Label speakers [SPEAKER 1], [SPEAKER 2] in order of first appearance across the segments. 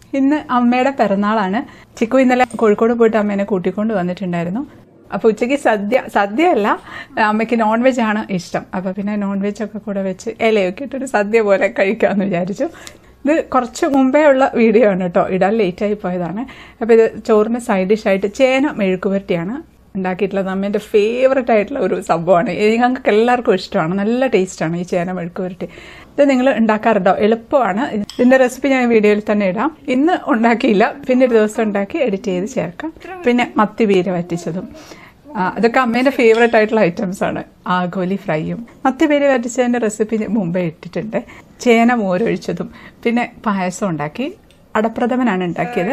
[SPEAKER 1] ഇന്ന് അമ്മയുടെ പിറന്നാളാണ് ചിക്കു ഇന്നലെ കോഴിക്കോട് പോയിട്ട് അമ്മേനെ കൂട്ടിക്കൊണ്ട് വന്നിട്ടുണ്ടായിരുന്നു അപ്പോൾ ഉച്ചയ്ക്ക് സദ്യ സദ്യ അല്ല അമ്മയ്ക്ക് നോൺ വെജ് ആണ് ഇഷ്ടം അപ്പോൾ പിന്നെ നോൺ വെജ് ഒക്കെ കൂടെ വെച്ച് ഇലയൊക്കെ ഇട്ടൊരു സദ്യ പോലെ കഴിക്കാമെന്ന് വിചാരിച്ചു ഇത് കുറച്ച് മുമ്പേ ഉള്ള വീഡിയോ ആണ് കേട്ടോ ഇടാൻ ലേറ്റായി പോയതാണ് അപ്പോൾ ഇത് ചോറിന് സൈഡ് ഡിഷായിട്ട് ചേന മെഴുക്കുപുരട്ടിയാണ് ഉണ്ടാക്കിയിട്ടുള്ളത് അമ്മേൻ്റെ ഫേവററ്റ് ആയിട്ടുള്ള ഒരു സംഭവമാണ് ഇത് ഞങ്ങൾക്ക് എല്ലാവർക്കും ഇഷ്ടമാണ് നല്ല ടേസ്റ്റാണ് ഈ ചേന മെഴുക്ക് പുരട്ടി ഇത് നിങ്ങൾ ഉണ്ടാക്കാറുണ്ടോ എളുപ്പമാണ് ഇതിൻ്റെ റെസിപ്പി ഞാൻ വീഡിയോയിൽ തന്നെ ഇടാം ഇന്ന് ഉണ്ടാക്കിയില്ല പിന്നെ ഒരു ദിവസം ഉണ്ടാക്കി എഡിറ്റ് ചെയ്ത് ചേർക്കാം പിന്നെ മത്തി പീര വറ്റിച്ചതും ആ, അതൊക്കെ അമ്മേൻ്റെ ഫേവററ്റ് ആയിട്ടുള്ള ഐറ്റംസ് ആണ് ആഗോലി ഫ്രൈയും മത്തി പേര് വരച്ചതിൻ്റെ റെസിപ്പി മുമ്പേ ഇട്ടിട്ടുണ്ട് ചേന മോരൊഴിച്ചതും പിന്നെ പായസം ഉണ്ടാക്കി അടപ്രഥമനാണ് ഉണ്ടാക്കിയത്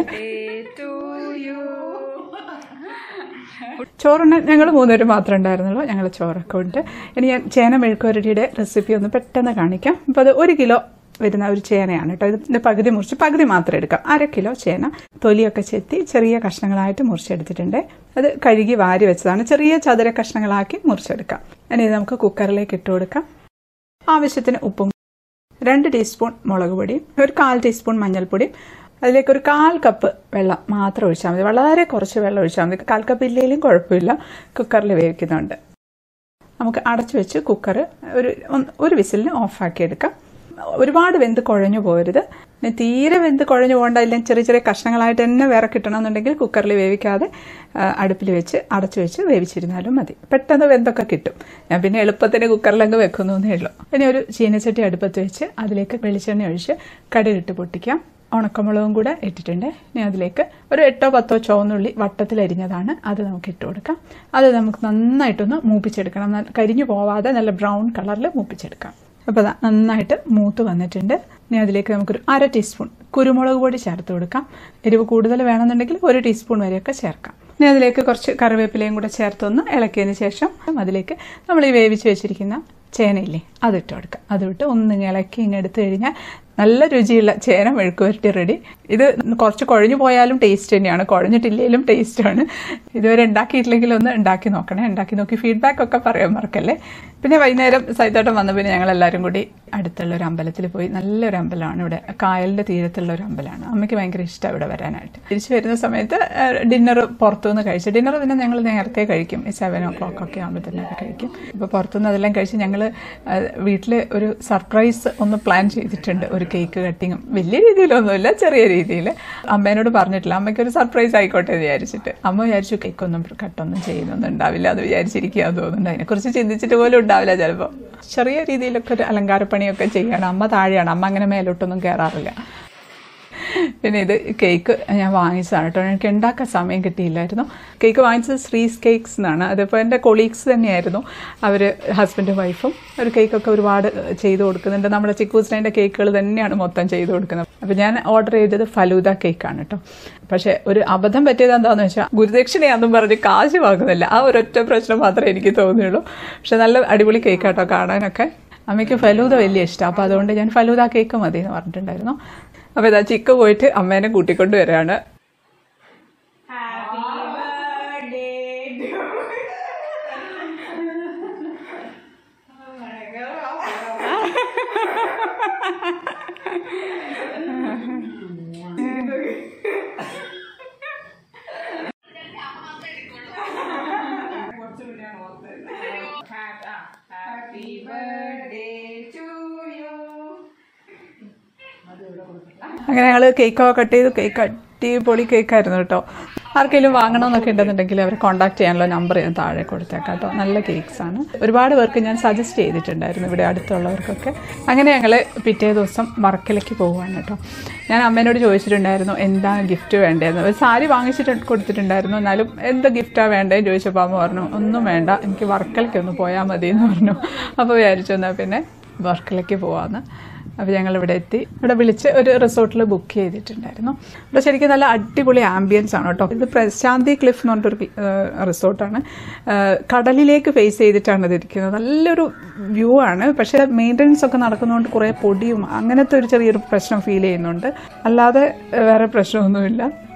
[SPEAKER 1] ചോറിന് ഞങ്ങൾ മൂന്നുപേര് മാത്രമേ ഉണ്ടായിരുന്നുള്ളൂ ഞങ്ങൾ ചോറൊക്കെ ഉണ്ട് ഇനി ഞാൻ ചേന മെഴുക്കുവരട്ടിയുടെ റെസിപ്പി ഒന്ന് പെട്ടെന്ന് കാണിക്കാം അപ്പോൾ അത് ഒരു കിലോ വരുന്ന ഒരു ചേനയാണ് കേട്ടോ ഇതിന്റെ പകുതി മുറിച്ച് പകുതി മാത്രം എടുക്കാം അര കിലോ ചേന തൊലിയൊക്കെ ചെത്തി ചെറിയ കഷ്ണങ്ങളായിട്ട് മുറിച്ചെടുത്തിട്ടുണ്ട് അത് കഴുകി വാരി വെച്ചതാണ് ചെറിയ ചതുര കഷ്ണങ്ങളാക്കി മുറിച്ചെടുക്കാം ഇനി ഇത് നമുക്ക് കുക്കറിലേക്ക് ഇട്ട് കൊടുക്കാം ആവശ്യത്തിന് ഉപ്പും രണ്ട് ടീസ്പൂൺ മുളക് പൊടിയും ഒരു കാൽ ടീസ്പൂൺ മഞ്ഞൾപ്പൊടിയും അതിലേക്ക് ഒരു കാൽ കപ്പ് വെള്ളം മാത്രം ഒഴിച്ചാൽ മതി വളരെ കുറച്ച് വെള്ളം ഒഴിച്ചാൽ മതി കാൽ കപ്പ് ഇല്ലെങ്കിലും കുഴപ്പമില്ല കുക്കറിൽ വേവിക്കുന്നുണ്ട് നമുക്ക് അടച്ചു വെച്ച് കുക്കർ ഒരു ഒന്ന് ഒരു വിസിലിന് ഓഫാക്കി എടുക്കാം ഒരുപാട് വെന്ത് കുഴഞ്ഞു പോകരുത് പിന്നെ തീരെ വെന്ത് കുഴഞ്ഞു പോകണ്ട ഇല്ലെങ്കിൽ ചെറിയ ചെറിയ കഷ്ണങ്ങളായിട്ട് തന്നെ വേറെ കിട്ടണമെന്നുണ്ടെങ്കിൽ കുക്കറിൽ വേവിക്കാതെ അടുപ്പിൽ വെച്ച് അടച്ചു വെച്ച് വേവിച്ചിരുന്നാലും മതി പെട്ടെന്ന് വെന്തൊക്കെ കിട്ടും ഞാൻ പിന്നെ എളുപ്പത്തിന് കുക്കറിലങ്ങ് വെക്കുന്നേ ഉള്ളൂ ഇനി ഒരു ചീനച്ചട്ടി അടുപ്പത്ത് വെച്ച് അതിലേക്ക് വെളിച്ചെണ്ണ ഒഴിച്ച് കടുകിട്ട് പൊട്ടിക്കാം ഉണക്കമുളകും കൂടെ ഇട്ടിട്ടുണ്ട് ഇനി അതിലേക്ക് ഒരു എട്ടോ പത്തോ ചുവന്നുള്ളി വട്ടത്തിൽ അരിഞ്ഞതാണ് അത് നമുക്ക് ഇട്ട് കൊടുക്കാം അത് നമുക്ക് നന്നായിട്ടൊന്ന് മൂപ്പിച്ചെടുക്കണം നല്ല- കരിഞ്ഞു പോവാതെ നല്ല ബ്രൗൺ കളറിൽ മൂപ്പിച്ചെടുക്കാം അപ്പോൾ അതാ നന്നായിട്ട് മൂത്ത് വന്നിട്ടുണ്ട് ഇനി അതിലേക്ക് നമുക്കൊരു അര ടീസ്പൂൺ കുരുമുളക് പൊടി ചേർത്ത് കൊടുക്കാം എരിവ് കൂടുതൽ വേണമെന്നുണ്ടെങ്കിൽ ഒരു ടീസ്പൂൺ വരെയൊക്കെ ചേർക്കാം ഇനി അതിലേക്ക് കുറച്ച് കറിവേപ്പിലയും കൂടെ ചേർത്തൊന്ന് ഇളക്കിയതിന് ശേഷം അതിലേക്ക് നമ്മൾ ഈ വേവിച്ച് വെച്ചിരിക്കുന്ന ചേനയില്ലേ അതിട്ട് കൊടുക്കാം അതിട്ട് ഒന്ന് ഇളക്കി ഇങ്ങനെ എടുത്തു കഴിഞ്ഞാൽ നല്ല രുചിയുള്ള ചേന മെഴുക്ക് വരട്ടി റെഡി ഇത് കുറച്ച് കുഴഞ്ഞു പോയാലും ടേസ്റ്റ് തന്നെയാണ് കുഴഞ്ഞിട്ടില്ലെങ്കിലും ടേസ്റ്റാണ് ഇതുവരെ ഉണ്ടാക്കിയിട്ടില്ലെങ്കിൽ ഒന്ന് ഉണ്ടാക്കി നോക്കണേ ഉണ്ടാക്കി നോക്കി ഫീഡ്ബാക്ക് ഒക്കെ പറയാൻ മറക്കല്ലേ പിന്നെ വൈകുന്നേരം സൈതോട്ടം വന്ന പിന്നെ ഞങ്ങൾ എല്ലാവരും കൂടി അടുത്തുള്ള ഒരു അമ്പലത്തിൽ പോയി നല്ലൊരു അമ്പലമാണ് ഇവിടെ കായലിന്റെ തീരത്തുള്ള ഒരു അമ്പലമാണ് അമ്മയ്ക്ക് ഭയങ്കര ഇഷ്ടമാണ് ഇവിടെ വരാനായിട്ട് തിരിച്ചു വരുന്ന സമയത്ത് ഡിന്നർ പുറത്തുനിന്ന് കഴിച്ചു ഡിന്നർ പിന്നെ ഞങ്ങൾ നേരത്തെ കഴിക്കും ഈ സെവൻ ഓ ക്ലോക്ക് ഒക്കെ ആകുമ്പോഴത്തേനൊക്കെ കഴിക്കും ഇപ്പോൾ പുറത്തുനിന്ന് അതെല്ലാം കഴിച്ച് ഞങ്ങൾ വീട്ടിൽ ഒരു സർപ്രൈസ് ഒന്ന് പ്ലാൻ ചെയ്തിട്ടുണ്ട് ഒരു കേക്ക് കട്ടിങ്ങും വലിയ രീതിയിലൊന്നുമില്ല ചെറിയ രീതിയിൽ അമ്മേനോട് പറഞ്ഞിട്ടില്ല അമ്മയ്ക്ക് ഒരു സർപ്രൈസ് ആയിക്കോട്ടെ എന്ന് വിചാരിച്ചിട്ട് അമ്മ വിചാരിച്ചു കേക്കൊന്നും കട്ടൊന്നും ചെയ്യുന്നൊന്നും ഉണ്ടാവില്ല എന്ന് വിചാരിച്ചിരിക്കുക തോന്നുന്നുണ്ട് അതിനെക്കുറിച്ച് ചിന്തിച്ചിട്ട് പോലും ഉണ്ടാവില്ല ചിലപ്പോൾ ചെറിയ രീതിയിലൊക്കെ ഒരു അലങ്കാരപ്പണിയൊക്കെ ചെയ്യണം അമ്മ താഴെയാണ് അമ്മ അങ്ങനെ മേലോട്ടൊന്നും കയറാറില്ല പിന്നെ ഇത് കേക്ക് ഞാൻ വാങ്ങിച്ചതാണ് കേട്ടോ എനിക്ക് ഉണ്ടാക്കാൻ സമയം കിട്ടിയില്ലായിരുന്നു കേക്ക് വാങ്ങിച്ചത് ശ്രീസ് കേക്ക്സ് എന്നാണ് അതിപ്പോൾ എൻ്റെ കൊളീഗ്സ് തന്നെയായിരുന്നു അവർ ഹസ്ബൻഡും വൈഫും ഒരു കേക്കൊക്കെ ഒരുപാട് ചെയ്തു കൊടുക്കുന്നുണ്ട് നമ്മുടെ ചിക്കൂസിൻ്റെ കേക്കുകൾ തന്നെയാണ് മൊത്തം ചെയ്തു കൊടുക്കുന്നത് അപ്പോൾ ഞാൻ ഓർഡർ ചെയ്തത് ഫലൂദ കേക്കാണ് കേട്ടോ പക്ഷേ ഒരു അബദ്ധം പറ്റിയത് എന്താണെന്ന് വെച്ചാൽ ഗുരുദക്ഷിണയാണെന്നും പറഞ്ഞ് കാശ് വാങ്ങുന്നില്ല ആ ഒരൊറ്റ പ്രശ്നം മാത്രമേ എനിക്ക് തോന്നിയുള്ളൂ പക്ഷെ നല്ല അടിപൊളി കേക്കാട്ടോ കാണാനൊക്കെ അമ്മയ്ക്ക് ഫലൂദ വലിയ ഇഷ്ടം അപ്പോൾ അതുകൊണ്ട് ഞാൻ ഫലൂദ കേക്ക് മതി എന്ന് പറഞ്ഞിട്ടുണ്ടായിരുന്നു അപ്പോൾ ഇതാ ചിക്ക് പോയിട്ട് അമ്മേനെ കൂട്ടിക്കൊണ്ട് വരികയാണ് അങ്ങനെ ഞങ്ങൾ കേക്കൊക്കെ കട്ട് ചെയ്തു കേക്ക് അടിപൊളി കേക്കായിരുന്നു കേട്ടോ ആർക്കെങ്കിലും വാങ്ങണമെന്നൊക്കെ ഉണ്ടെന്നുണ്ടെങ്കിൽ അവരെ കോൺടാക്ട് ചെയ്യാനുള്ള നമ്പർ ഞാൻ താഴെ കൊടുത്തേക്കാം കേട്ടോ നല്ല കേക്ക്സ് ആണ് ഒരുപാട് പേർക്ക് ഞാൻ സജസ്റ്റ് ചെയ്തിട്ടുണ്ടായിരുന്നു ഇവിടെ അടുത്തുള്ളവർക്കൊക്കെ അങ്ങനെ ഞങ്ങൾ പിറ്റേ ദിവസം വർക്കലയ്ക്ക് പോവുകയാണ് കേട്ടോ ഞാൻ അമ്മേനോട് ചോദിച്ചിട്ടുണ്ടായിരുന്നു എന്താണ് ഗിഫ്റ്റ് വേണ്ടതെന്ന് ഒരു സാരി വാങ്ങിച്ചിട്ട് കൊടുത്തിട്ടുണ്ടായിരുന്നു എന്നാലും എന്ത് ഗിഫ്റ്റാണ് വേണ്ടതെന്ന് ചോദിച്ചപ്പോൾ അമ്മ പറഞ്ഞു ഒന്നും വേണ്ട എനിക്ക് വർക്കലയ്ക്ക് ഒന്ന് പോയാൽ മതി എന്ന് പറഞ്ഞു അപ്പോൾ വിചാരിച്ചു എന്നാൽ പിന്നെ വർക്കലയ്ക്ക് പോവാമെന്ന് അപ്പോൾ ഞങ്ങൾ ഇവിടെ എത്തി ഇവിടെ വിളിച്ച് ഒരു റിസോർട്ടിൽ ബുക്ക് ചെയ്തിട്ടുണ്ടായിരുന്നു ഇവിടെ ശരിക്കും നല്ല അടിപൊളി ആംബിയൻസ് ആണ് കേട്ടോ ഇത് പ്രശാന്തി ക്ലിഫ് എന്ന് പറഞ്ഞിട്ടൊരു റിസോർട്ടാണ് കടലിലേക്ക് ഫേസ് ചെയ്തിട്ടാണ് ഇത് ഇരിക്കുന്നത് നല്ലൊരു വ്യൂ ആണ് പക്ഷേ മെയിൻ്റനൻസ് ഒക്കെ നടക്കുന്നതുകൊണ്ട് കുറേ പൊടിയും അങ്ങനത്തെ ഒരു ചെറിയൊരു പ്രശ്നം ഫീൽ ചെയ്യുന്നുണ്ട് അല്ലാതെ വേറെ പ്രശ്നമൊന്നുമില്ല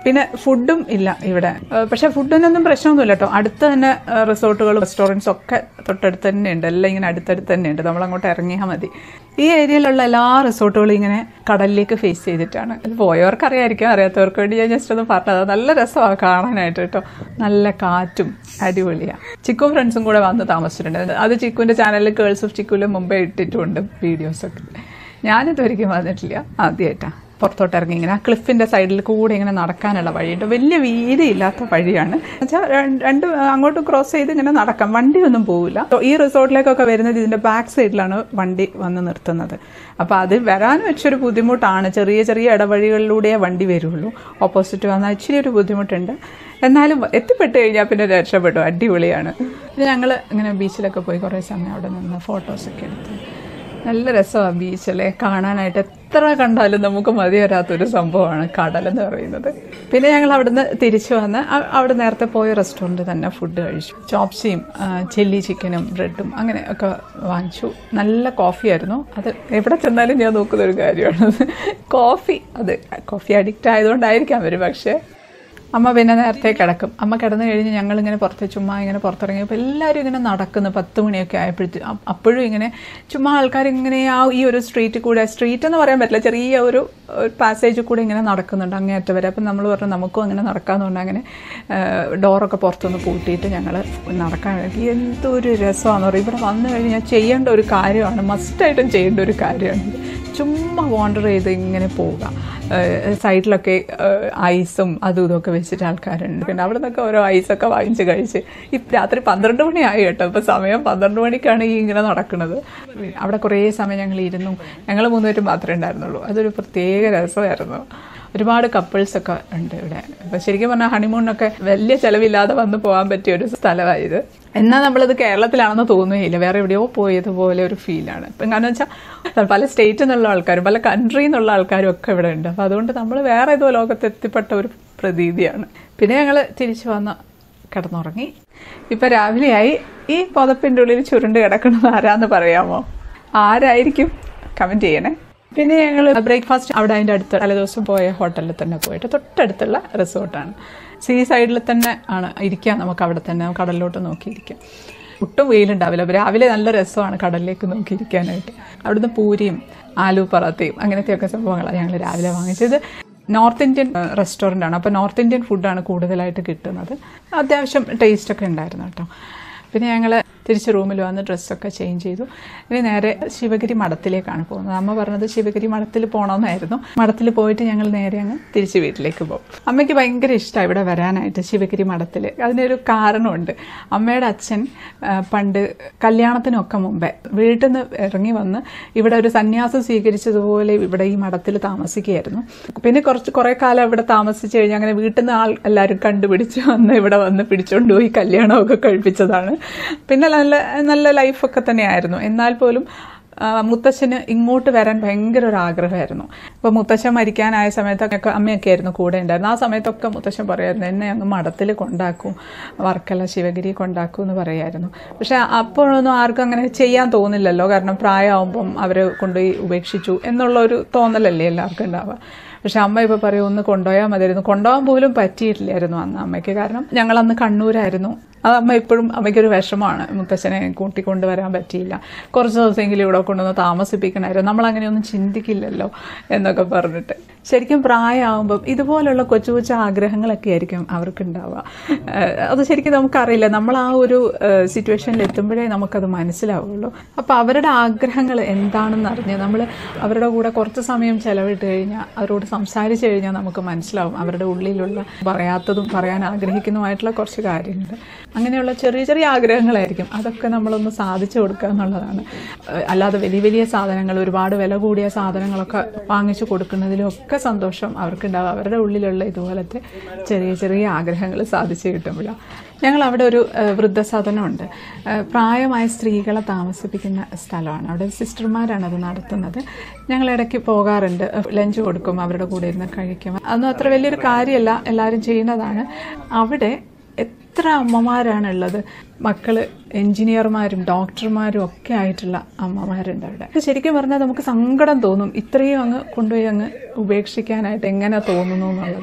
[SPEAKER 1] പിന്നെ ഫുഡും ഇല്ല ഇവിടെ ഏഹ് പക്ഷെ ഫുഡിനൊന്നും പ്രശ്നമൊന്നുമില്ല കേട്ടോ അടുത്ത് തന്നെ റിസോർട്ടുകളും റെസ്റ്റോറൻറ്റ്സും ഒക്കെ തൊട്ടടുത്ത് തന്നെ ഉണ്ട് എല്ലാം ഇങ്ങനെ അടുത്തടുത്ത് തന്നെ ഉണ്ട് നമ്മൾ അങ്ങോട്ട് ഇറങ്ങിയാൽ മതി ഈ ഏരിയയിലുള്ള എല്ലാ റിസോർട്ടുകളും ഇങ്ങനെ കടലിലേക്ക് ഫേസ് ചെയ്തിട്ടാണ് ഇത് പോയവർക്ക് അറിയായിരിക്കും അറിയാത്തവർക്ക് വേണ്ടി ഞാൻ ജസ്റ്റ് ഒന്ന് പറഞ്ഞത് നല്ല രസമാണ് കാണാനായിട്ട് കേട്ടോ നല്ല കാറ്റും അടിപൊളിയാണ് ചിക്കു ഫ്രണ്ട്സും കൂടെ വന്ന് താമസിച്ചിട്ടുണ്ട് അത് ചിക്കുവിൻ്റെ ചാനലിൽ ഗേൾസ് ഓഫ് ചിക്കുവിൽ മുമ്പേ ഇട്ടിട്ടുണ്ട് വീഡിയോസൊക്കെ ഞാനിതുവരെയ്ക്കും വന്നിട്ടില്ല ആദ്യമായിട്ടാണ് പുറത്തോട്ട് ഇറങ്ങി ഇങ്ങനെ ആ ക്ലിഫിന്റെ സൈഡിൽ കൂടെ ഇങ്ങനെ നടക്കാനുള്ള വഴിയുണ്ട് വലിയ വീതിയില്ലാത്ത വഴിയാണ് എന്നുവെച്ചാൽ രണ്ട് അങ്ങോട്ട് ക്രോസ് ചെയ്ത് ഇങ്ങനെ നടക്കാം വണ്ടിയൊന്നും പോവില്ല ഈ റിസോർട്ടിലേക്കൊക്കെ വരുന്നത് ഇതിന്റെ ബാക്ക് സൈഡിലാണ് വണ്ടി വന്ന് നിർത്തുന്നത് അപ്പോൾ അത് വരാൻ വെച്ചൊരു ബുദ്ധിമുട്ടാണ് ചെറിയ ചെറിയ ഇടവഴികളിലൂടെ വണ്ടി വരുള്ളൂ ഓപ്പോസിറ്റ് വന്നാൽ ഇച്ചിരി ഒരു ബുദ്ധിമുട്ടുണ്ട് എന്നാലും എത്തിപ്പെട്ട് കഴിഞ്ഞാൽ പിന്നെ രക്ഷപ്പെട്ടു അടിപൊളിയാണ് പിന്നെ ഞങ്ങൾ ഇങ്ങനെ ബീച്ചിലൊക്കെ പോയി കുറേ സമയം അവിടെ നിന്ന് ഫോട്ടോസൊക്കെ എടുത്ത് നല്ല രസമാണ് ബീച്ചല്ലേ കാണാനായിട്ട് എത്ര കണ്ടാലും നമുക്ക് മതി വരാത്തൊരു സംഭവമാണ് കടലെന്ന് പറയുന്നത് പിന്നെ ഞങ്ങൾ അവിടുന്ന് തിരിച്ചു വന്ന് അ- അവിടെ നേരത്തെ പോയ റെസ്റ്റോറൻറ്റ് തന്നെ ഫുഡ് കഴിച്ചു ചോപ്സിയും ചില്ലി ചിക്കനും ബ്രെഡും അങ്ങനെ ഒക്കെ വാങ്ങിച്ചു നല്ല കോഫിയായിരുന്നു അത് എവിടെ ചെന്നാലും ഞാൻ നോക്കുന്ന ഒരു കാര്യമാണ് കോഫി അത് കോഫി അഡിക്റ്റ് ആയതുകൊണ്ടായിരിക്കാം അവർ പക്ഷേ അമ്മ പിന്നെ നേരത്തെ കിടക്കും അമ്മ കിടന്നു കഴിഞ്ഞ് ഞങ്ങളിങ്ങനെ പുറത്ത് ചുമ്മാ ഇങ്ങനെ പുറത്തിറങ്ങിയപ്പോൾ എല്ലാവരും ഇങ്ങനെ നടക്കുന്നു പത്ത് മണിയൊക്കെ ആയപ്പോഴത്തെ അപ്പോഴും ഇങ്ങനെ ചുമ്മാ ആൾക്കാർ ഇങ്ങനെ ആ ഈ ഒരു സ്ട്രീറ്റിൽ കൂടെ സ്ട്രീറ്റ് എന്ന് പറയാൻ പറ്റില്ല ചെറിയ ഒരു പാസേജിൽ കൂടെ ഇങ്ങനെ നടക്കുന്നുണ്ട് അങ്ങേയറ്റം വരെ അപ്പം നമ്മൾ പറഞ്ഞു നമുക്കും അങ്ങനെ നടക്കാമെന്നുണ്ട് അങ്ങനെ ഡോറൊക്കെ പുറത്തുനിന്ന് പൂട്ടിയിട്ട് ഞങ്ങൾ നടക്കാൻ എന്തൊരു രസമാണെന്ന് പറയും ഇവിടെ വന്നു കഴിഞ്ഞാൽ ചെയ്യേണ്ട ഒരു കാര്യമാണ് മസ്റ്റായിട്ടും ചെയ്യേണ്ട ഒരു കാര്യമാണ് ചുമ്മാ വാണ്ടർ ചെയ്ത് ഇങ്ങനെ പോവുക ഏഹ് സൈഡിലൊക്കെ ഏഹ് ഐസും അതും ഇതൊക്കെ വെച്ചിട്ട് ആൾക്കാരുണ്ട് പിന്നെ അവിടെ നിന്നൊക്കെ ഓരോ ഐസൊക്കെ വാങ്ങിച്ച് കഴിച്ച് ഈ രാത്രി പന്ത്രണ്ട് മണിയായി കേട്ടോ ഇപ്പോൾ സമയം പന്ത്രണ്ട് മണിക്കാണ് ഈ ഇങ്ങനെ നടക്കുന്നത് അവിടെ കുറേ സമയം ഞങ്ങൾ ഇരുന്നു ഞങ്ങൾ മൂന്നുപേരും മാത്രമേ ഉണ്ടായിരുന്നുള്ളൂ അതൊരു പ്രത്യേക രസമായിരുന്നു ഒരുപാട് കപ്പിൾസൊക്കെ ഉണ്ട് ഇവിടെ ഇപ്പം ശരിക്കും പറഞ്ഞാൽ ഹണിമൂണിനൊക്കെ വലിയ ചിലവില്ലാതെ വന്ന് പോകാൻ പറ്റിയ ഒരു സ്ഥലമായത് എന്നാൽ നമ്മളത് കേരളത്തിലാണെന്ന് തോന്നുകയില്ല വേറെ എവിടെയോ പോയതുപോലെ ഒരു ഫീലാണ് ഇപ്പം കാരണം വെച്ചാൽ പല സ്റ്റേറ്റിൽ നിന്നുള്ള ആൾക്കാരും പല കൺട്രിയിൽ നിന്നുള്ള ആൾക്കാരും ഒക്കെ ഇവിടെ ഉണ്ട് അപ്പോൾ അതുകൊണ്ട് നമ്മൾ വേറെ ഏതോ ലോകത്ത് എത്തിപ്പെട്ട ഒരു പ്രതീതിയാണ് പിന്നെ ഞങ്ങൾ തിരിച്ചു വന്ന് കിടന്നുറങ്ങി ഇപ്പം രാവിലെയായി ഈ പുതപ്പിൻ്റെ ഉള്ളിൽ ചുരുണ്ട് കിടക്കുന്നത് ആരാന്ന് പറയാമോ ആരായിരിക്കും കമൻറ്റ് ചെയ്യണേ പിന്നെ ഞങ്ങൾ ബ്രേക്ക്ഫാസ്റ്റ് അവിടെ അതിൻ്റെ അടുത്ത് തലേദിവസം പോയ ഹോട്ടലിൽ തന്നെ പോയിട്ട് തൊട്ടടുത്തുള്ള റിസോർട്ടാണ് സീ സൈഡിൽ തന്നെ ആണ് ഇരിക്കാം നമുക്ക് അവിടെ തന്നെ കടലിലോട്ട് നോക്കിയിരിക്കാം ഒട്ടും വെയിലുണ്ടാവില്ല അപ്പോൾ രാവിലെ നല്ല രസമാണ് കടലിലേക്ക് നോക്കിയിരിക്കാനായിട്ട് അവിടുന്ന് പൂരിയും ആലു പറാത്തയും അങ്ങനത്തെയൊക്കെ സംഭവങ്ങളാണ് ഞങ്ങൾ രാവിലെ വാങ്ങിച്ചത് നോർത്ത് ഇന്ത്യൻ റെസ്റ്റോറൻ്റ് ആണ് അപ്പോൾ നോർത്ത് ഇന്ത്യൻ ഫുഡാണ് കൂടുതലായിട്ട് കിട്ടുന്നത് അത്യാവശ്യം ടേസ്റ്റൊക്കെ ഉണ്ടായിരുന്നു കേട്ടോ പിന്നെ ഞങ്ങൾ തിരിച്ച് റൂമിൽ വന്ന് ഡ്രസ്സൊക്കെ ചേഞ്ച് ചെയ്തു ഇനി നേരെ ശിവഗിരി മഠത്തിലേക്കാണ് പോകുന്നത് അമ്മ പറഞ്ഞത് ശിവഗിരി മഠത്തിൽ പോകണമെന്നായിരുന്നു മഠത്തിൽ പോയിട്ട് ഞങ്ങൾ നേരെ അങ്ങ് തിരിച്ച് വീട്ടിലേക്ക് പോകും അമ്മയ്ക്ക് ഭയങ്കര ഇഷ്ടമാണ് ഇവിടെ വരാനായിട്ട് ശിവഗിരി മഠത്തിൽ അതിനൊരു കാരണമുണ്ട് അമ്മയുടെ അച്ഛൻ ആ, പണ്ട് കല്യാണത്തിനൊക്കെ മുമ്പേ വീട്ടിൽ നിന്ന് ഇറങ്ങി വന്ന് ഇവിടെ ഒരു സന്യാസം സ്വീകരിച്ചതുപോലെ ഇവിടെ ഈ മഠത്തിൽ താമസിക്കുകയായിരുന്നു പിന്നെ കുറച്ച് കുറേ കാലം ഇവിടെ താമസിച്ച് കഴിഞ്ഞ് അങ്ങനെ വീട്ടിൽ നിന്ന് ആൾ എല്ലാവരും കണ്ടുപിടിച്ച് വന്ന് ഇവിടെ വന്ന് പിടിച്ചോണ്ട് പോയി കല്യാണമൊക്കെ കഴിപ്പിച്ചതാണ് പിന്നെ നല്ല നല്ല ലൈഫൊക്കെ തന്നെയായിരുന്നു എന്നാൽ പോലും ആ, മുത്തശ്ശന് ഇങ്ങോട്ട് വരാൻ ഭയങ്കര ഒരു ആഗ്രഹമായിരുന്നു അപ്പോൾ മുത്തശ്ശൻ മരിക്കാനായ സമയത്തൊക്കെ അമ്മയൊക്കെ ആയിരുന്നു കൂടെ ഉണ്ടായിരുന്നു ആ സമയത്തൊക്കെ മുത്തശ്ശൻ പറയായിരുന്നു എന്നെ അങ്ങ് മഠത്തിൽ കൊണ്ടാക്കും വർക്കല ശിവഗിരി കൊണ്ടാക്കും എന്ന് പറയായിരുന്നു പക്ഷെ അപ്പോഴൊന്നും ആർക്കും അങ്ങനെ ചെയ്യാൻ തോന്നില്ലല്ലോ കാരണം പ്രായമാകുമ്പം അവർ കൊണ്ടുപോയി ഉപേക്ഷിച്ചു എന്നുള്ള ഒരു തോന്നലല്ലേ എല്ലാവർക്കും ഉണ്ടാവുക പക്ഷെ അമ്മ ഇപ്പോൾ പറയും ഒന്ന് കൊണ്ടുപോയാൽ മതിയായിരുന്നു കൊണ്ടുപോകാൻ പോലും പറ്റിയിട്ടില്ലായിരുന്നു അന്ന് അമ്മയ്ക്ക് കാരണം ഞങ്ങൾ അന്ന് കണ്ണൂരായിരുന്നു അത് അമ്മ ഇപ്പോഴും അമ്മയ്ക്കൊരു വിഷമമാണ് മുത്തച്ഛനെ കൂട്ടിക്കൊണ്ടുവരാൻ പറ്റിയില്ല കുറച്ച് ദിവസമെങ്കിലും ഇവിടെ കൊണ്ടുവന്ന് താമസിപ്പിക്കണമായിരുന്നു നമ്മൾ അങ്ങനെയൊന്നും ചിന്തിക്കില്ലല്ലോ എന്നൊക്കെ പറഞ്ഞിട്ട് ശരിക്കും പ്രായമാകുമ്പം ഇതുപോലുള്ള കൊച്ചു കൊച്ചു ആഗ്രഹങ്ങളൊക്കെ ആയിരിക്കും അവർക്ക് ഉണ്ടാവുക ഏഹ് അത് ശരിക്കും നമുക്കറിയില്ല നമ്മൾ ആ ഒരു സിറ്റുവേഷനിൽ എത്തുമ്പോഴേ നമുക്കത് മനസ്സിലാവുള്ളൂ അപ്പോൾ അവരുടെ ആഗ്രഹങ്ങൾ എന്താണെന്ന് അറിഞ്ഞ് നമ്മൾ അവരുടെ കൂടെ കുറച്ച് സമയം ചെലവിട്ട് കഴിഞ്ഞാൽ അവരോട് സംസാരിച്ച് കഴിഞ്ഞാൽ നമുക്ക് മനസ്സിലാവും അവരുടെ ഉള്ളിലുള്ള പറയാത്തതും പറയാൻ ആഗ്രഹിക്കുന്നതുമായിട്ടുള്ള കുറച്ച് കാര്യങ്ങൾ അങ്ങനെയുള്ള ചെറിയ ചെറിയ ആഗ്രഹങ്ങളായിരിക്കും അതൊക്കെ നമ്മളൊന്ന് സാധിച്ചു കൊടുക്കുക എന്നുള്ളതാണ് ഏഹ് അല്ലാതെ വലിയ വലിയ സാധനങ്ങൾ ഒരുപാട് വില കൂടിയ സാധനങ്ങളൊക്കെ വാങ്ങിച്ചു കൊടുക്കുന്നതിലൊക്കെ സന്തോഷം അവർക്കുണ്ടാവും അവരുടെ ഉള്ളിലുള്ള ഇതുപോലത്തെ ചെറിയ ചെറിയ ആഗ്രഹങ്ങൾ സാധിച്ചു കിട്ടുമ്പോഴാണ് ഞങ്ങൾ അവിടെ ഒരു ഏഹ്, വൃദ്ധസദനമുണ്ട് ഏഹ്, പ്രായമായ സ്ത്രീകളെ താമസിപ്പിക്കുന്ന സ്ഥലമാണ് അവിടെ സിസ്റ്റർമാരാണ് അത് നടത്തുന്നത് ഞങ്ങൾ ഇടയ്ക്ക് പോകാറുണ്ട് ലഞ്ച് കൊടുക്കും അവരുടെ കൂടെ ഇരുന്ന് കഴിക്കും അതൊന്നും അത്ര വലിയൊരു കാര്യമല്ല എല്ലാവരും ചെയ്യുന്നതാണ് അവിടെ എത്ര അമ്മമാരാണുള്ളത് മക്കള് എഞ്ചിനീയർമാരും ഡോക്ടർമാരും ഒക്കെ ആയിട്ടുള്ള അമ്മമാരുണ്ട് അവിടെ ഇത് ശരിക്കും പറഞ്ഞാൽ നമുക്ക് സങ്കടം തോന്നും ഇത്രയും അങ്ങ് കൊണ്ടുപോയി അങ്ങ് ഉപേക്ഷിക്കാനായിട്ട് എങ്ങനെ തോന്നുന്നു എന്നുള്ളത്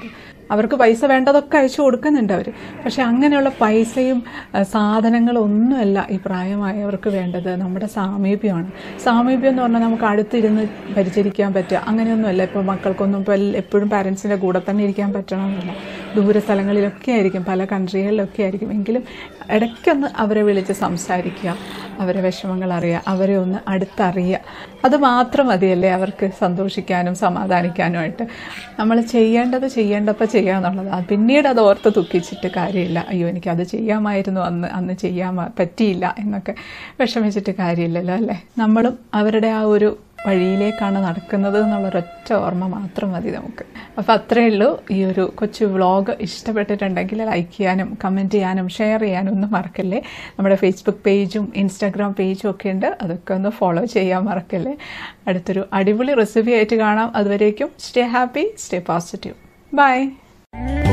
[SPEAKER 1] അവർക്ക് പൈസ വേണ്ടതൊക്കെ അയച്ചു കൊടുക്കുന്നുണ്ട് അവർ പക്ഷെ അങ്ങനെയുള്ള പൈസയും ആ, സാധനങ്ങളും ഒന്നുമല്ല ഈ പ്രായമായവർക്ക് വേണ്ടത് നമ്മുടെ സാമീപ്യമാണ് സാമീപ്യം എന്ന് പറഞ്ഞാൽ നമുക്ക് അടുത്തിരുന്ന് പരിചരിക്കാൻ പറ്റുക അങ്ങനെയൊന്നുമല്ല ഇപ്പോൾ മക്കൾക്കൊന്നും ഇപ്പോൾ എപ്പോഴും പാരൻസിൻ്റെ കൂടെ തന്നെ ഇരിക്കാൻ പറ്റണമെന്നില്ല ദൂര സ്ഥലങ്ങളിലൊക്കെ ആയിരിക്കും പല കൺട്രികളിലൊക്കെ ആയിരിക്കും എങ്കിലും ഇടയ്ക്കൊന്ന് അവരെ വിളിച്ച് സംസാരിക്കുക അവരെ വിഷമങ്ങൾ അറിയുക അവരെ ഒന്ന് അടുത്തറിയുക അത് മാത്രം മതിയല്ലേ അവർക്ക് സന്തോഷിക്കാനും സമാധാനിക്കാനുമായിട്ട് നമ്മൾ ചെയ്യേണ്ടത് ചെയ്യേണ്ടപ്പോൾ ചെയ്യുക എന്നുള്ളത് അത് പിന്നീട് അത് ഓർത്ത് ദുഃഖിച്ചിട്ട് കാര്യമില്ല അയ്യോ എനിക്ക് അത് ചെയ്യാമായിരുന്നു അന്ന് അന്ന് ചെയ്യാൻ പറ്റിയില്ല എന്നൊക്കെ വിഷമിച്ചിട്ട് കാര്യമില്ലല്ലോ അല്ലേ നമ്മളും അവരുടെ ആ ഒരു വഴിയിലേക്കാണ് നടക്കുന്നത് എന്നുള്ളൊരൊറ്റ ഓർമ്മ മാത്രം മതി നമുക്ക് അപ്പോൾ അത്രയേ ഉള്ളൂ ഈ ഒരു കൊച്ചു വ്ളോഗ് ഇഷ്ടപ്പെട്ടിട്ടുണ്ടെങ്കിൽ ലൈക്ക് ചെയ്യാനും കമൻറ്റ് ചെയ്യാനും ഷെയർ ചെയ്യാനും ഒന്നും മറക്കല്ലേ നമ്മുടെ ഫേസ്ബുക്ക് പേജും ഇൻസ്റ്റാഗ്രാം പേജും ഒക്കെ ഉണ്ട് അതൊക്കെ ഒന്ന് ഫോളോ ചെയ്യാൻ മറക്കല്ലേ അടുത്തൊരു അടിപൊളി റെസിപ്പി ആയിട്ട് കാണാം അതുവരേക്കും stay happy stay positive by